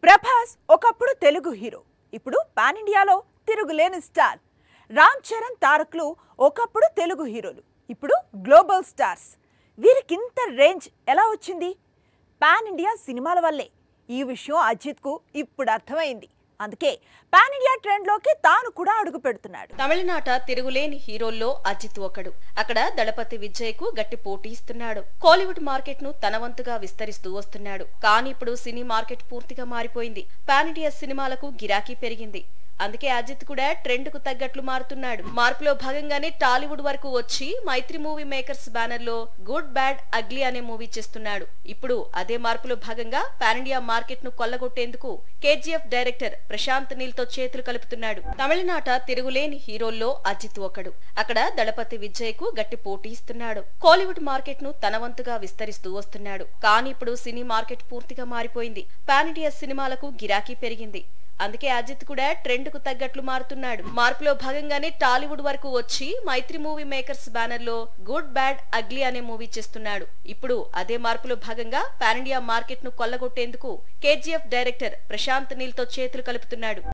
ప్రభాస్ ఒకప్పుడు తెలుగు హీరో ఇప్పుడు పాన్ ఇండియాలో తిరుగులేని స్టార్ రామ్ చరణ్ తారక్లు ఒకప్పుడు తెలుగు హీరోలు ఇప్పుడు గ్లోబల్ స్టార్స్ వీరికింత రేంజ్ ఎలా వచ్చింది పాన్ ఇండియా సినిమాల వల్లే ఈ విషయం అజిత్కు ఇప్పుడు అర్థమైంది అందుకే పాన్ ఇండియా ట్రెండ్లోకి తాను కూడా అడుగు పెడుతున్నాడు తమిళనాట తిరుగులేని హీరోల్లో అజిత్ ఒకడు అక్కడ దళపతి విజయ్ కు గట్టి పోటీ ఇస్తున్నాడు కోలీవుడ్ మార్కెట్ ను తన వంతుగా విస్తరిస్తూ వస్తున్నాడు కానీ ఇప్పుడు సినీ మార్కెట్ పూర్తిగా మారిపోయింది పాన్ ఇండియా సినిమాలకు గిరాకీ పెరిగింది అందుకే అజిత్ కూడా ట్రెండ్ కు తగ్గట్లు మారుతున్నాడు మార్పులో భాగంగానే టాలీవుడ్ వరకు వచ్చి మైత్రి మూవీ మేకర్స్ బ్యానర్ లో గుడ్ బ్యాడ్ అగ్లీ అనే మూవీ చేస్తున్నాడు ఇప్పుడు అదే మార్పులో భాగంగా పాన్ ఇండియా మార్కెట్ ను కొల్లగొట్టేందుకు కేజీఎఫ్ డైరెక్టర్ ప్రశాంత్ నీల్ తో చేతులు కలుపుతున్నాడు తమిళనాట తిరుగులేని హీరోల్లో అజిత్ ఒకడు అక్కడ దళపతి విజయ్ కు గట్టి పోటీ ఇస్తున్నాడు కోలీవుడ్ మార్కెట్ ను తన వంతుగా విస్తరిస్తూ వస్తున్నాడు కానీ ఇప్పుడు సినీ మార్కెట్ పూర్తిగా మారిపోయింది పాన్ ఇండియా సినిమాలకు గిరాకీ పెరిగింది అందుకే అజిత్ కూడా ట్రెండ్ కు తగ్గట్లు మారుతున్నాడు మార్పులో భాగంగానే టాలీవుడ్ వరకు వచ్చి మైత్రి మూవీ మేకర్స్ బ్యానర్ లో గుడ్ బ్యాడ్ అగ్లీ అనే మూవీ చేస్తున్నాడు ఇప్పుడు అదే మార్పులో భాగంగా పాన్ ఇండియా మార్కెట్ ను కొల్లగొట్టేందుకు కేజీఎఫ్ డైరెక్టర్ ప్రశాంత్ నీల్ తో చేతులు కలుపుతున్నాడు